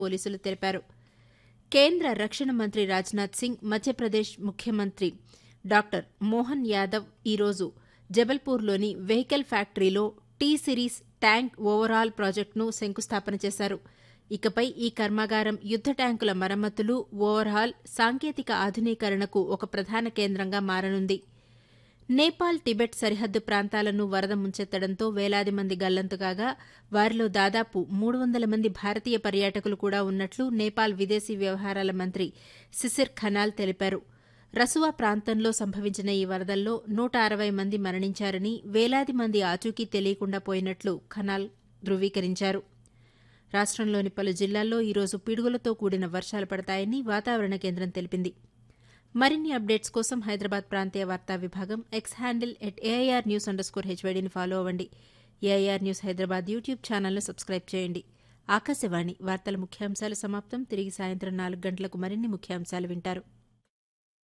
పోలీసులు తెలిపారు కేంద్ర రక్షణ మంత్రి రాజ్నాథ్ సింగ్ మధ్యప్రదేశ్ ముఖ్యమంత్రి డాక్టర్ మోహన్ యాదవ్ ఈరోజు జబల్పూర్లోని వెహికల్ ఫ్యాక్టరీలో టీ సిరీస్ ట్యాంక్ ఓవరాల్ ప్రాజెక్టును శంకుస్థాపన చేశారు ఇకపై ఈ కర్మాగారం యుద్ద ట్యాంకుల మరమ్మతులు ఓవర్హాల్ సాంకేతిక ఆధునీకరణకు ఒక ప్రధాన కేంద్రంగా మారనుంది నేపాల్ టిబెట్ సరిహద్దు ప్రాంతాలను వరద ముంచెత్తడంతో వేలాది మంది గల్లంతు కాగా వారిలో దాదాపు మూడు వందల మంది భారతీయ పర్యాటకులు కూడా ఉన్నట్లు నేపాల్ విదేశీ వ్యవహారాల మంత్రి సిసిర్ ఖనాల్ తెలిపారు రసువా ప్రాంతంలో సంభవించిన ఈ వరదల్లో నూట అరవై మంది మరణించారని వేలాది మంది ఆచూకీ తెలియకుండా పోయినట్లు ఖనాల్ ధృవీకరించారు రాష్టంలోని పలు జిల్లాల్లో ఈరోజు పిడుగులతో కూడిన వర్షాలు పడతాయని వాతావరణ కేంద్రం తెలిపింది మరిన్ని అప్డేట్స్ కోసం హైదరాబాద్ ప్రాంతీయ వార్తా విభాగం X handle at AIR news underscore హెచ్వైడీని ఫాలో అవ్వండి ఏఐఆర్ న్యూస్ హైదరాబాద్ యూట్యూబ్ ఛానల్ను సబ్స్క్రైబ్ చేయండి ఆకాశవాణి వార్తల ముఖ్యాంశాలు సమాప్తం తిరిగి సాయంత్రం నాలుగు గంటలకు మరిన్ని ముఖ్యాంశాలు వింటారు